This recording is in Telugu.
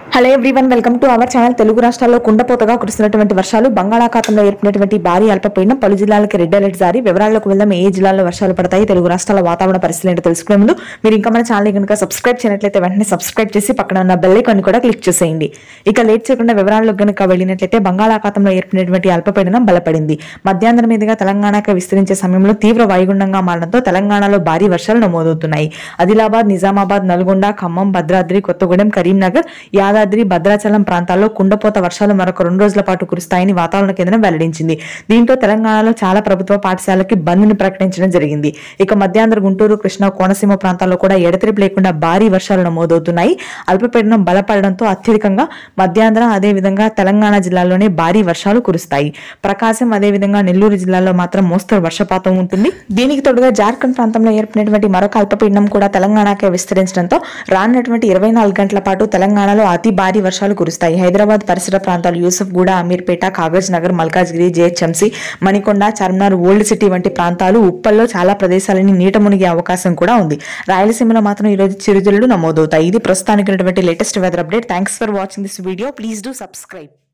hello everyone welcome to our channel Telugu రాష్ట్రాల్లో కుండపోతగా కురుస్తున్నటువంటి వర్షాలు బంగాళాఖాతంలో ఏర్పడినటువంటి భారీ అల్పపీడనం పలు జిల్లాలకి రెడ్ అలర్ట్ జారీ వివరాలకు వెళ్దాం ఏ జిల్లాల్లో వర్షాలు పడతాయి తెలుగు రాష్ట్రాల వాతావరణ పరిస్థితులు ఏంటో తెలుసుకునే ముందు మీరు ఇంకా మన ఛానల్ కనుక సబ్స్క్రైబ్ చేయనట్లయితే వెంటనే సబ్స్క్రైబ్ చేసి పక్కన ఉన్న బెల్ ఐకాన్ కూడా క్లిక్ చేసేయండి ఇక లేట్ చేయకుండా వివరాల్లో కనుక వెళ్ళినట్లయితే బంగాళాఖాతంలో ఏర్పడినటువంటి అల్పపీడనం బలపడింది మధ్యాహ్నం మీదుగా తెలంగాణకు విస్తరించే సమయంలో తీవ్ర వాయుగుండంగా మారడంతో తెలంగాణలో భారీ వర్షాలు నమోదవుతున్నాయి ఆదిలాబాద్ నిజామాబాద్ నల్గొండ ఖమ్మం భద్రాద్రి కొత్తగూడెం కరీంనగర్ యాదాద్రి భద్రాచలం ప్రాంతాల్లో కుండపోత వర్షాలు మరొక రెండు రోజుల పాటు కురుస్తాయని వాతావరణ కేంద్రం వెల్లడించింది దీంతో తెలంగాణలో చాలా ప్రభుత్వ పాఠశాలకి బంద్ను ప్రకటించడం జరిగింది ఇక మధ్యాంధ్ర గుంటూరు కృష్ణా కోనసీమ ప్రాంతాల్లో కూడా ఎడతెరిపి లేకుండా భారీ వర్షాలు నమోదవుతున్నాయి అల్పపీడనం బలపడడంతో అత్యధికంగా మధ్యాంధ్ర అదేవిధంగా తెలంగాణ జిల్లాల్లోనే భారీ వర్షాలు కురుస్తాయి ప్రకాశం అదేవిధంగా నెల్లూరు జిల్లాలో మాత్రం మోస్తరు వర్షపాతం ఉంటుంది దీనికి తోడుగా జార్ఖండ్ ప్రాంతంలో ఏర్పడినటువంటి మరొక అల్పపీడనం కూడా తెలంగాణకే విస్తరించడంతో రానున్నటువంటి ఇరవై నాలుగు గంటల పాటు తెలంగాణలో అతి భారీ వర్షాలు కురుస్తాయి హైదరాబాద్ పరిసర ప్రాంతాలు Yousufguda Ameerpet Kagaz Nagar Malkajgiri GHMC Manikonda Charminar old city వంటి ప్రాంతాలు ఉప్పల్లో చాలా ప్రదేశాలని నీట మునిగే అవకాశం కూడా ఉంది రాయలసీమలో మాత్రం ఈరోజు చిరుజల్లులు నమోదవుతాయి ఇది ప్రస్తుతానికి latest weather update thanks for watching this video please do subscribe